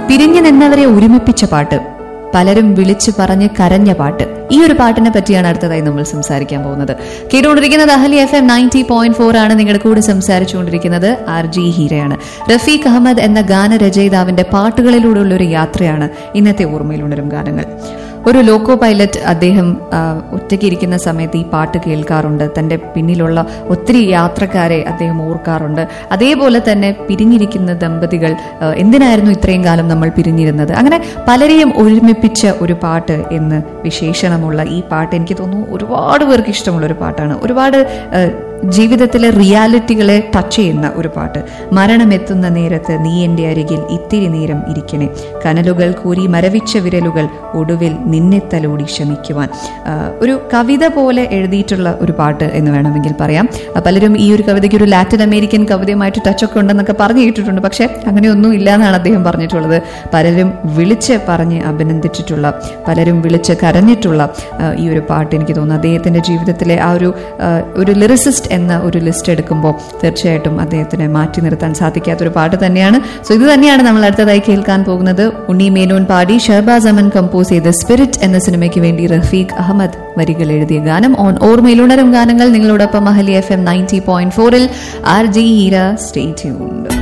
പിരിഞ്ഞു നിന്നവരെ ഒരുമിപ്പിച്ച പാട്ട് പലരും വിളിച്ചു പറഞ്ഞ് കരഞ്ഞ പാട്ട് ഈ ഒരു പാട്ടിനെ പറ്റിയാണ് അടുത്തതായി നമ്മൾ സംസാരിക്കാൻ പോകുന്നത് കേട്ടുകൊണ്ടിരിക്കുന്നത് Ahali F M ninety point four ആണ് നിങ്ങളുടെ കൂടെ സംസാരിച്ചുകൊണ്ടിരിക്കുന്നത് ആർ ജി ഹീരയാണ് റഫീഖ് അഹമ്മദ് എന്ന ഗാനരചയിതാവിന്റെ പാട്ടുകളിലൂടെയുള്ള ഒരു യാത്രയാണ് ഇന്നത്തെ ഓർമ്മയിലുണരും ഗാനങ്ങൾ ഒരു ലോക്കോ പൈലറ്റ് അദ്ദേഹം ആ, ഒറ്റയ്ക്ക് ഇരിക്കുന്ന സമയത്ത് ഈ പാട്ട് കേൾക്കാറുണ്ട് തന്റെ പിന്നിലുള്ള ഒത്തിരി യാത്രക്കാരെ അദ്ദേഹം ഓർക്കാറുണ്ട് അതേപോലെ തന്നെ പിരിഞ്ഞിരിക്കുന്ന ദമ്പതികൾ ആ, എന്തിനായിരുന്നു ഇത്രയും കാലം നമ്മൾ പിരിഞ്ഞിരുന്നത് അങ്ങനെ പലരെയും ഒരുമിപ്പിച്ച ഒരു പാട്ട് എന്ന് വിശേഷണമുള്ള ഈ പാട്ട് എനിക്ക് തോന്നുന്നു ഒരുപാട് പേർക്ക് ഇഷ്ടമുള്ള ഒരു പാട്ടാണ് ഒരുപാട് ആ, ജീവിതത്തിലെ റിയാലിറ്റികളെ ടച്ച് ചെയ്യുന്ന ഒരു പാട്ട് മരണമെത്തുന്ന നേരത്ത് നീ എൻ്റെ അരികിൽ ഇത്തിരി നേരം ഇരിക്കണേ കനലുകൾ കൂരി മരവിച്ച വിരലുകൾ ഒടുവിൽ നിന്നെ തലോടി ശമിക്കുവാൻ ആ, ഒരു കവിത പോലെ എഴുതിയിട്ടുള്ള ഒരു പാട്ട് എന്ന് വേണമെങ്കിൽ പറയാം ആ, പലരും ഈ ഒരു കവിതയ്ക്ക് ഒരു ലാറ്റിൻ അമേരിക്കൻ കവിതയുമായിട്ട് ടച്ചൊക്കെ ഉണ്ടെന്നൊക്കെ പറഞ്ഞു കേട്ടിട്ടുണ്ട് പക്ഷെ അങ്ങനെയൊന്നും ഇല്ല എന്നാണ് അദ്ദേഹം പറഞ്ഞിട്ടുള്ളത് പലരും വിളിച്ച് പറഞ്ഞ് അഭിനന്ദിച്ചിട്ടുള്ള പലരും വിളിച്ച് കരഞ്ഞിട്ടുള്ള ആ, ഈ ഒരു പാട്ട് എനിക്ക് തോന്നുന്നു അദ്ദേഹത്തിന്റെ ജീവിതത്തിലെ ആ ഒരു ആ, ഒരു ലിറിസിസ്റ്റ് എന്ന ഒരു ലിസ്റ്റ് എടുക്കുമ്പോൾ തീർച്ചയായിട്ടും അദ്ദേഹത്തിനെ മാറ്റി നിർത്താൻ സാധിക്കാത്തൊരു പാട്ട് തന്നെയാണ് സോ ഇത് തന്നെയാണ് നമ്മൾ അടുത്തതായി കേൾക്കാൻ പോകുന്നത് ഉണ്ണി മേനോൻ പാടി ഷഹബാസ് അമൻ കമ്പോസ് ചെയ്ത സ്പിരിറ്റ് എന്ന സിനിമയ്ക്ക് വേണ്ടി റഫീഖ് അഹമ്മദ് വരികൾ എഴുതിയ ഗാനം ഓൺ ഓർമ്മയിലുണരും ഗാനങ്ങൾ നിങ്ങളോടൊപ്പം Ahali F M ninety point ഫോറിൽ R J Heera stay tuned